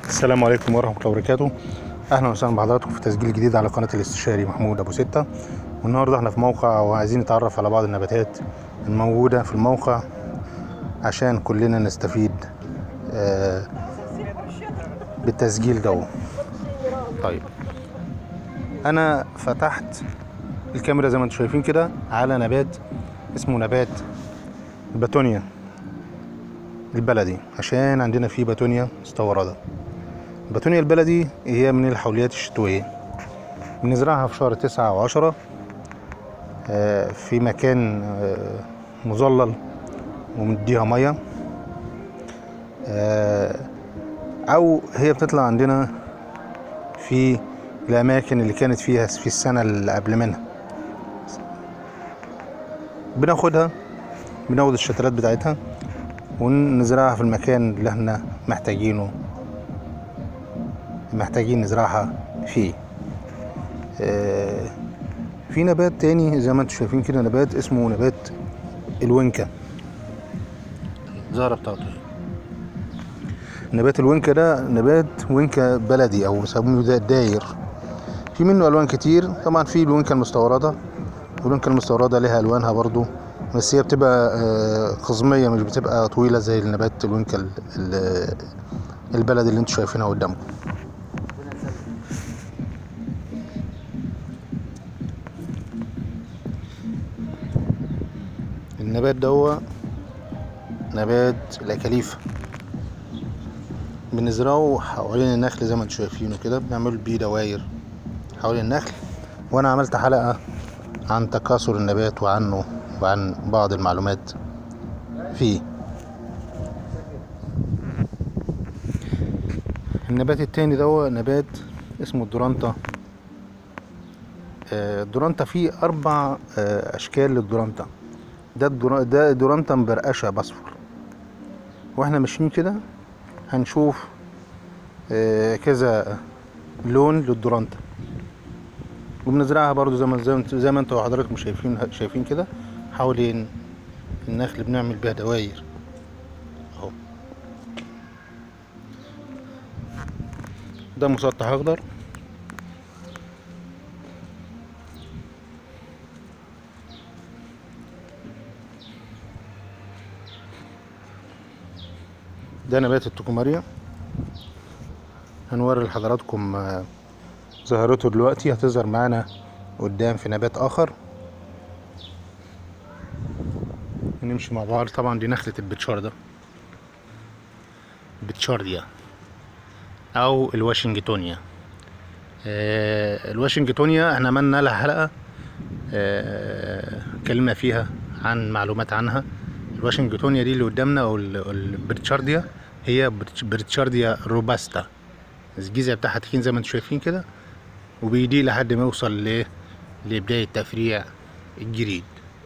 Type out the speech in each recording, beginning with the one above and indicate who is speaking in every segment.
Speaker 1: السلام عليكم ورحمة الله وبركاته أهلا وسهلا بحضراتكم في تسجيل جديد على قناة الاستشاري محمود أبو ستة والنهاردة احنا في موقع وعايزين نتعرف على بعض النباتات الموجودة في الموقع عشان كلنا نستفيد آه، بالتسجيل ده طيب أنا فتحت الكاميرا زي ما انتم شايفين كده على نبات اسمه نبات الباتونيا البلدي عشان عندنا فيه باتونيا مستوردة الباتونيا البلدي هي من الحوليات الشتوية بنزرعها في شهر تسعة وعشرة آه، في مكان آه، مظلل ومديها مية آه، أو هي بتطلع عندنا في الأماكن اللي كانت فيها في السنة اللي قبل منها بناخدها بناخد الشتلات بتاعتها ونزرعها في المكان اللي احنا محتاجينه محتاجين نزرعها فيه آه، في نبات تاني زي ما انتم شايفين كده نبات اسمه نبات الونكا الزهرة بتاعته نبات الونكا ده نبات ونكا بلدي او بيسموه ده داير في منه الوان كتير طبعا في الونكا المستورده والونكا المستورده لها الوانها برضو بس هي بتبقى آه، قزميه مش بتبقى طويله زي النبات الونكا ال- ال- البلدي اللي انتم شايفينها قدامكم النبات ده هو نبات الاكاليف بنزرعه حوالين النخل زي ما انتم شايفينه كده بنعمل بيه دواير حوالين النخل وانا عملت حلقة عن تكاثر النبات وعنه وعن بعض المعلومات فيه النبات التاني ده هو نبات اسمه الدورانتا آه، الدورانتا فيه أربع آه، أشكال للدورانتا ده الدورا- ده دورانتا مبرقشة بأصفر واحنا ماشيين كده هنشوف آه، كذا لون للدورانتا وبنزرعها برضو زي ما زي ما- زي ما انتوا حضراتكم شايفين شايفين كده حوالين النخل بنعمل بيها دواير اهو ده مسطح اخضر ده نبات التوكوماريا هنوري لحضراتكم آه، ظاهرته دلوقتي هتظهر معانا قدام في نبات اخر نمشي مع بعض طبعا دي نخلة البتشاردة بتشارديا او الواشنجتونيا آه الواشنجتونيا احنا عملنا لها حلقة آه اتكلمنا فيها عن معلومات عنها الواشنجتونيا دي اللي قدامنا او ال- البرتشارديا هي برتش- برتشارديا روباستا الجذع بتاعها تخين زي ما انتم شايفين كده وبيضيق لحد ما يوصل ل لبداية تفريع الجريد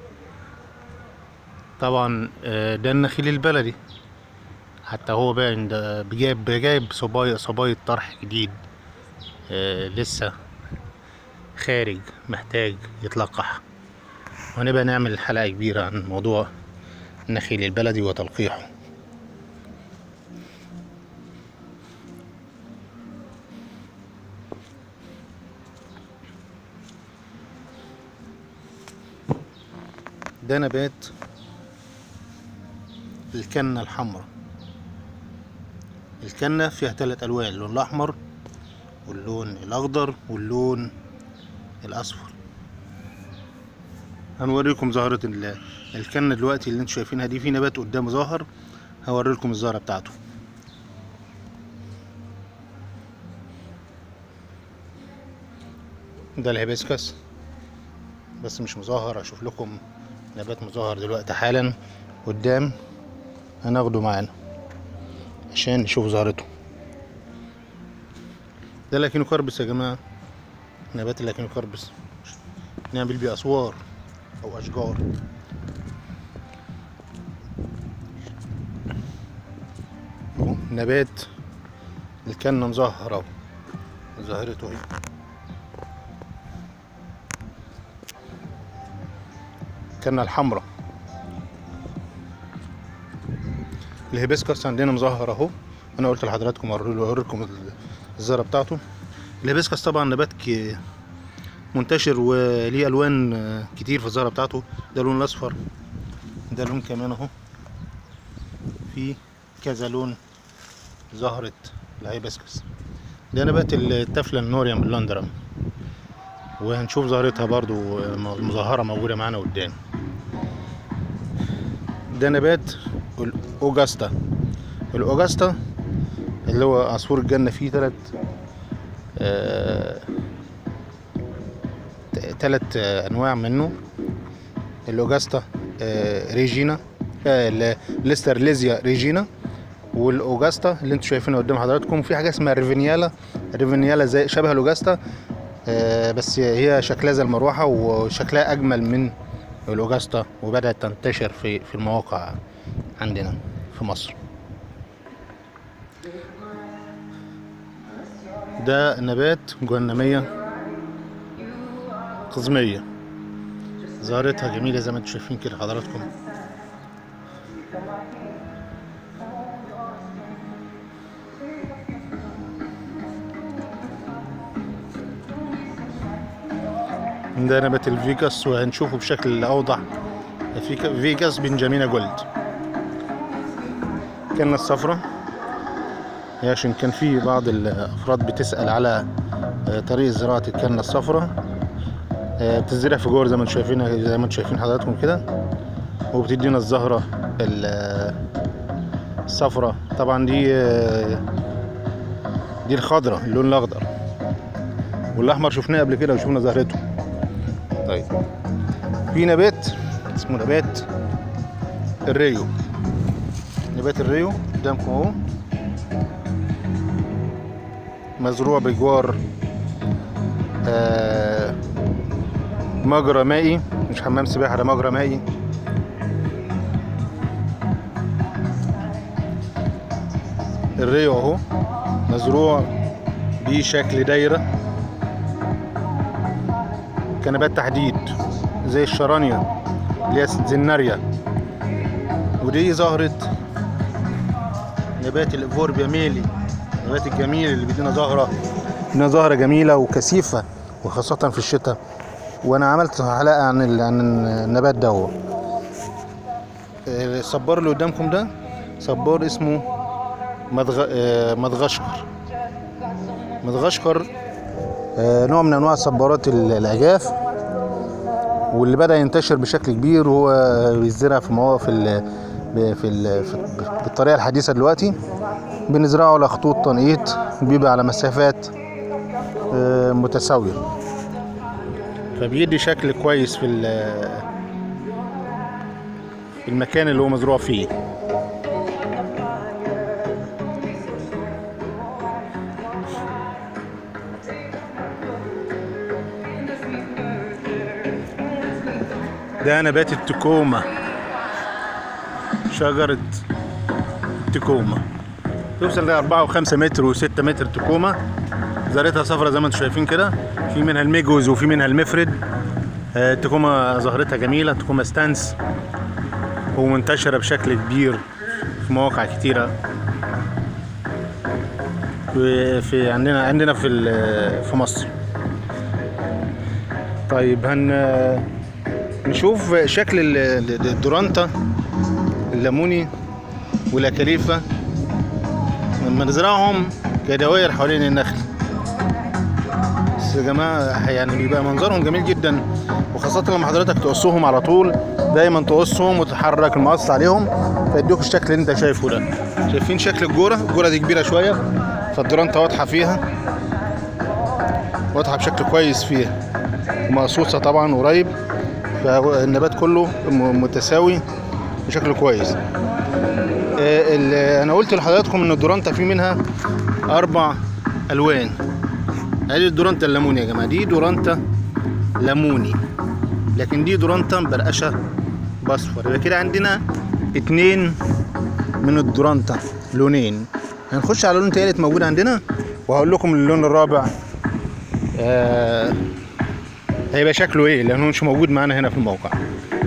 Speaker 1: طبعا آه، ده النخيل البلدي حتى هو باين ده بجايب جايب صبايا صبايا طرح جديد آه، لسه خارج محتاج يتلقح وهنبقى نعمل حلقة كبيرة عن موضوع النخيل البلدي وتلقيحه ده نبات الكنة الحمراء الكنة فيها ثلاث ألوان اللون الأحمر واللون الأخضر واللون الأصفر هنوريكم زهرة ال- الكنة دلوقتي اللي انتوا شايفينها دي في نبات قدام ظاهر هوريلكم الزهرة بتاعته ده الهيبسكس بس مش مظاهر اشوف لكم نبات مظاهر دلوقتي حالا قدام هناخده معانا عشان نشوف زهرته ده لاكينوكاربس يا جماعة نبات اللاكينوكاربس نعمل بيه أسوار أو أشجار أهو نبات الكنة مظهر أهو ظاهرته اهي الكنة الحمراء الهيبسكس عندنا مظهر اهو انا قلت لحضراتكم اوري- اوريكم الزهره بتاعته الهيبسكس طبعا نبات ك- منتشر وليه الوان آه، كتير في الزهره بتاعته ده اللون الاصفر ده لون كمان اهو في كذا لون زهرة الهيبسكس ده نبات التفلة النوريا من لندرم وهنشوف زهرتها برضو آه، مظاهرة موجودة معانا قدام ده نبات الأوجاستا الأوجاستا اللي هو عصفور الجنة فيه تلات آه ت- تلات آه، أنواع منه الأوجاستا آه ريجينا آه ال- الاسترليزيا ريجينا والأوجاستا اللي انتوا شايفينها قدام حضراتكم في حاجة اسمها ريفينيالا ريفينيالا زي شبه الأوجاستا آه بس هي شكلها زي المروحة وشكلها أجمل من الأوجاستا وبدأت تنتشر في في المواقع عندنا في مصر ده نبات جهنمية قزمية زهرتها جميلة زي ما انتم شايفين كده حضراتكم ده نبات الفيجاس وهنشوفه بشكل أوضح فيك- فيجاس بنجامينا جولد كان الصفرة هي عشان كان في بعض الأفراد بتسأل على آه، طريقة زراعة الكنة الصفراء آه، بتزرع في جور زي ما انتم شايفين زي ما انتم شايفين حضراتكم كده وبتدينا الزهرة ال- آه، الصفراء طبعا دي آه، دي الخضراء اللون الأخضر والأحمر شفناه قبل كده وشفنا زهرته طيب في نبات اسمه نبات الريو نبات الريو قدامكم اهو مزروع بجوار آه مجرى مائي مش حمام سباحة ده مجرى مائي الريو اهو مزروع بشكل دايرة كنبات تحديد زي الشرانيا اللي هي زناريا ودي زهرة نبات الافوربيا ميلي النبات الجميل اللي بيدينا زهرة بيدينا زهرة جميلة وكثيفة وخاصة في الشتاء وانا عملت حلقة عن ال- عن النبات ده هو الصبار اللي قدامكم ده صبار اسمه مدغ... آه، مدغشقر مدغشقر آه، نوع من انواع صبارات ال- العجاف واللي بدا ينتشر بشكل كبير وهو بيزرع في مواقف ال... ب- في, ال... في بالطريقه الحديثه دلوقتي بنزرعه على خطوط تنقيط بيبقى على مسافات آه، متساويه فبيدي شكل كويس في ال- في المكان اللي هو مزروع فيه ده نبات التكومة شجرة تكومة توصل ل 4 و5 متر و6 متر تكومة زهرتها صفرة زي ما انتم شايفين كده في منها الميجوز وفي منها المفرد آه، التكومة زهرتها جميلة تكومة ستانس ومنتشرة بشكل كبير في مواقع كتيرة في, في عندنا عندنا في ال- في مصر طيب هن نشوف شكل ال- ال- الدورانتا الليموني والاكاليفا لما نزرعهم كدوائر حوالين النخل بس يا جماعه يعني بيبقى منظرهم جميل جدا وخاصة لما حضرتك تقصهم على طول دايما تقصهم وتحرك المقص عليهم فيدوك الشكل اللي انت شايفه ده شايفين شكل الجورة الجورة دي كبيرة شوية فالدورانتا واضحة فيها واضحة بشكل كويس فيها ومقصوصة طبعا قريب فالنبات كله م- متساوي بشكل كويس آه، ال- انا قلت لحضراتكم ان الدورانتا في منها اربع الوان ادي الدورانتا الليموني يا جماعه دي دورانتا ليموني لكن دي دورانتا مبرقشه باصفر يبقى كده عندنا اتنين من الدورانتا لونين هنخش على لون تالت موجود عندنا وهقول لكم اللون الرابع آه هيبقى شكله ايه لانه مش موجود معانا هنا في الموقع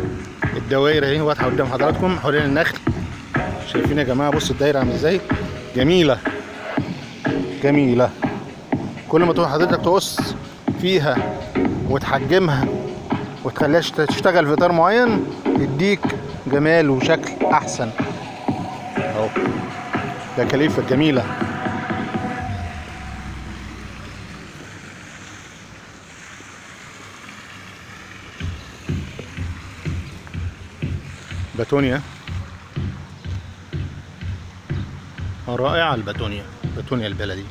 Speaker 1: الدوائر اهي واضحه قدام حضراتكم حوالين النخل شايفين يا جماعه بصوا الدايره عامل ازاي جميلة جميلة كل ما تروح حضرتك تقص فيها وتحجمها وتخليها تشت- تشتغل في اطار معين يديك جمال وشكل احسن اهو ده كليفة جميلة باتونيا رائعة الباتونيا باتونيا البلدي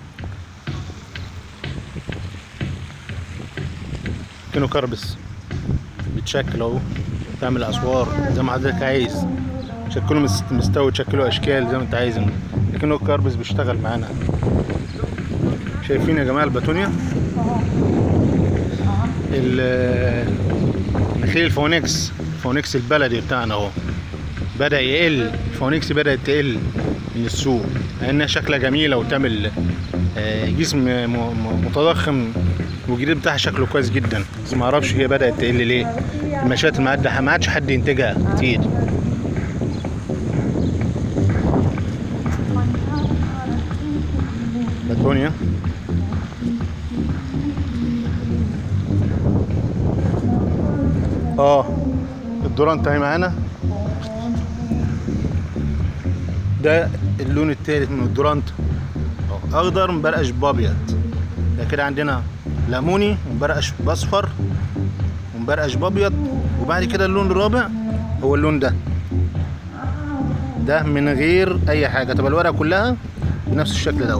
Speaker 1: كأنه كربس بيتشكل اهو تعمل اسوار زي ما حضرتك عايز شكله مست- مستوي تشكله اشكال زي ما انت عايز لكنه الكربس بيشتغل معانا شايفين يا جماعه الباتونيا ال- نخيل الفونكس الفونكس البلدي بتاعنا اهو بدا يقل الفونكس بدات تقل من السوق لانها شكلها جميله وتعمل آه، جسم م- م- متضخم والجديد بتاعها شكله كويس جدا بس ما اعرفش هي بدات تقل ليه المشات المعدة ما عادش حد ينتجها كتير باتونيا اه الدورانت اهي معانا ده اللون التالت من الدورانت أهو، اخضر مبرقش بابيض ده كده عندنا ليموني ومبرقش باصفر ومبرقش بابيض وبعد كده اللون الرابع هو اللون ده ده من غير اي حاجه تبقى الورقه كلها بنفس الشكل ده اهو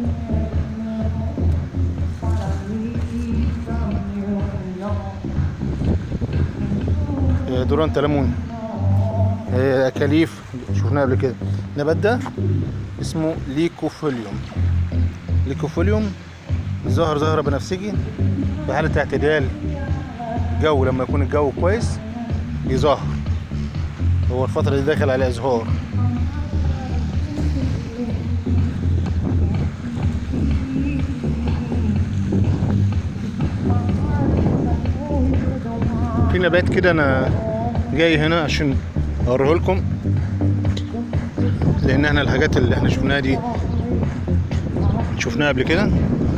Speaker 1: آه، دورانت ليمون آه، اكاليف شفناها قبل كده النبات ده اسمه ليكوفوليوم ليكوفوليوم ظهر ظاهرة بنفسجي في حالة اعتدال جو لما يكون الجو كويس يظهر هو الفترة دي داخل على إزهار في نبات كده أنا جاي هنا عشان أوريه لكم لأن احنا الحاجات اللي احنا شفناها دي شفناها قبل كده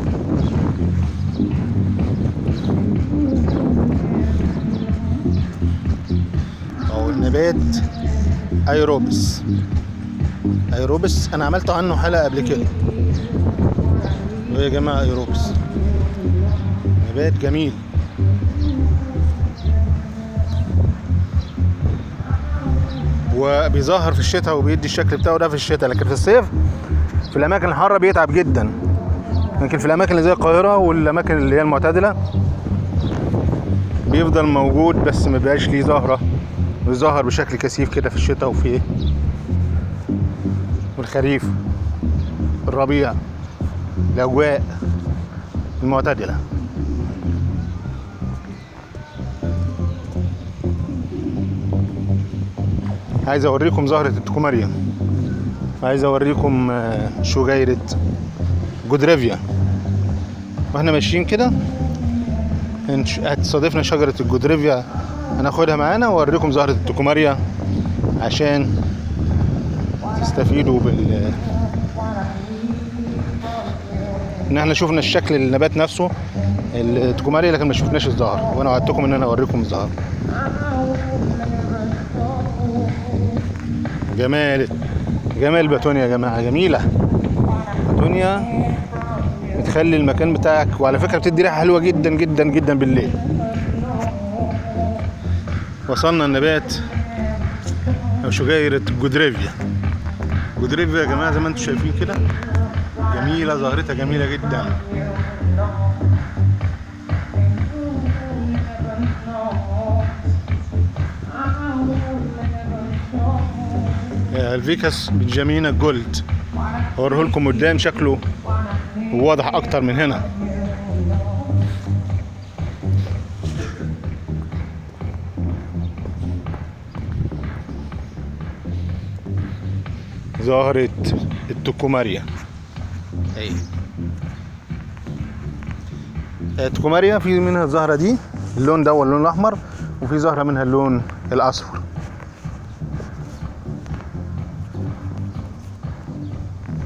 Speaker 1: او النبات ايروبس ايروبس انا عملت عنه حلقه قبل كده ويا جماعه ايروبس نبات جميل وبيظهر في الشتاء وبيدي الشكل بتاعه ده في الشتاء لكن في الصيف في الاماكن الحاره بيتعب جدا لكن في الاماكن اللي زي القاهره والاماكن اللي هي المعتدله بيفضل موجود بس ما بيبقاش ليه زهره بيظهر بشكل كثيف كده في الشتاء وفي والخريف الربيع الاجواء المعتدله عايز اوريكم زهره التكوماريا عايز اوريكم آه، شجيره جودريفيا واحنا ماشيين كده هنش- هتصادفنا شجرة الجودريفيا هناخدها معانا واوريكم زهرة التكوماريا عشان تستفيدوا بال ان احنا شفنا الشكل النبات نفسه التكوماريا لكن ما شفناش الزهر وانا وعدتكم ان انا اوريكم الزهر جمال جمال باتونيا يا جماعه جميله باتونيا بتخلي المكان بتاعك وعلى فكره بتدي ريحه حلوه جدا جدا جدا بالليل وصلنا النبات او شجيره جودريفيا جودريفيا يا جماعه زي ما انتم شايفين كده جميله ظاهرتها جميله جدا آه، الفيكاس بنجامينا جولد هوريه لكم قدام شكله واضح اكتر من هنا ظاهرة التكوماريا اهي التكوماريا في منها الزهرة دي اللون ده واللون الأحمر وفي زهرة منها اللون الأصفر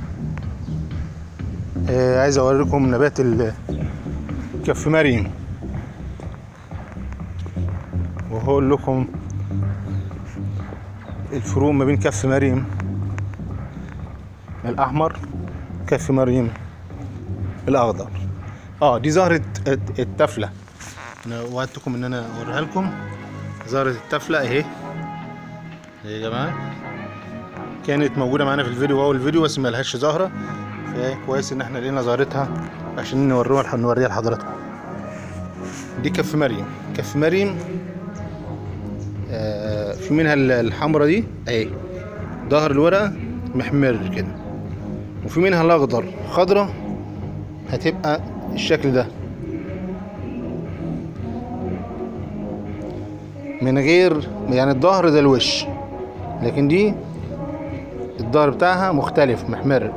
Speaker 1: آه عايز اوريكم نبات ال- كف مريم وهقول لكم الفروق ما بين كف مريم الاحمر كف مريم الاخضر اه دي زهرة الت- التفلة انا وعدتكم ان انا اوريها لكم زهرة التفلة اهي اهي يا جماعة كانت موجودة معانا في الفيديو اول فيديو بس ملهاش زهرة فكويس ان احنا لقينا زهرتها عشان نوريها نوريها لحضراتكم دي كف مريم كف مريم آه في منها ال- الحمرا دي اهي ظهر الورقة محمر كده وفي منها الاخضر خضرة هتبقى الشكل ده من غير يعني الظهر ده الوش لكن دي الظهر بتاعها مختلف محمر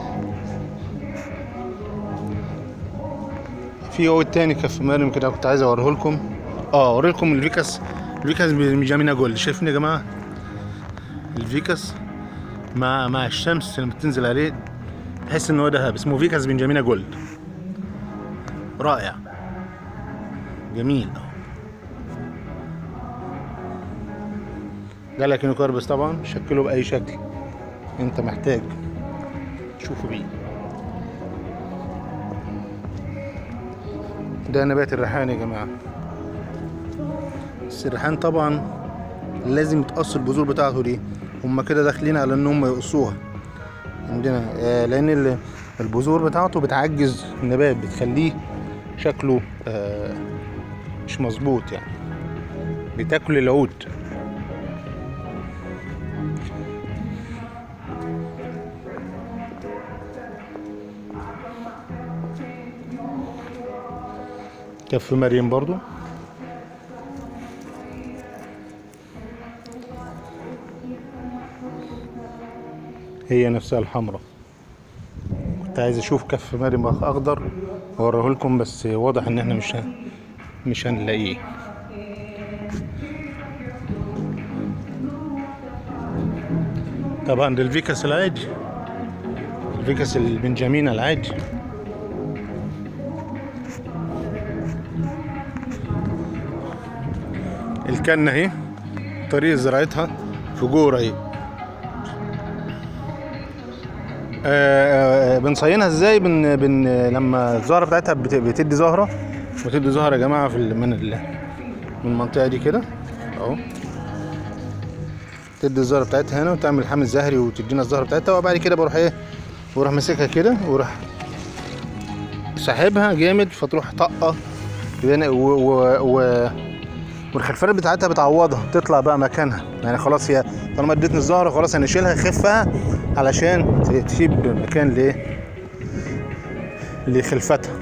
Speaker 1: في هو التاني كف مرم كده كنت عايز اوريه لكم اه اوري لكم الفيكاس الفيكاس بجامينا جولد شايفين يا جماعه الفيكاس مع مع الشمس لما بتنزل عليه تحس ان هو دهب اسمه فيكاس بنجامينا جولد رائع جميل ده لكنه كربس طبعا شكله باي شكل انت محتاج تشوفه بيه ده نبات الريحان يا جماعه بس الريحان طبعا لازم يتقص البذور بتاعته دي هما كده داخلين على ان هم يقصوها عندنا آه لان ال- البذور بتاعته بتعجز النبات بتخليه شكله آه مش مظبوط يعني بتاكل العود كف مريم برضو هي نفسها الحمراء كنت عايز اشوف كف مريم اخضر واوريه لكم بس واضح ان احنا مش ه- مش هنلاقيه طبعا ده الفيكاس العادي الفيكاس البنجامين العادي الكنة اهي طريقة زراعتها في جورة اهي آه، آه، بنصينها ازاي بن بن لما الزهره بتاعتها بت- بتدي زهره بتدي زهره يا جماعه في ال- من ال من المنطقه دي كده اهو تدي الزهره بتاعتها هنا وتعمل حامل زهري وتدينا الزهره بتاعتها وبعد كده بروح ايه بروح ماسكها كده وراح ساحبها جامد فتروح طقه بين- و و و والخلفيات بتاعتها بتعوضها تطلع بقى مكانها يعني خلاص هي طالما ادتني الزهره خلاص هنشيلها خفها علشان تسيب مكان ل لخلفتها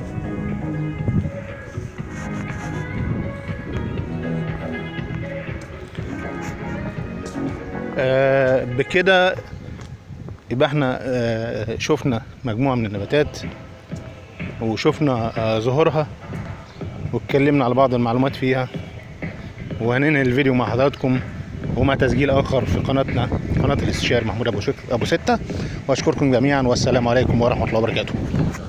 Speaker 1: آه بكده يبقى احنا آه شفنا مجموعة من النباتات وشفنا آه ظهورها واتكلمنا على بعض المعلومات فيها وهننهي الفيديو مع حضراتكم ومع تسجيل اخر في قناتنا قناه الاستشاري محمود ابو شك... ابو سته واشكركم جميعا والسلام عليكم ورحمه الله وبركاته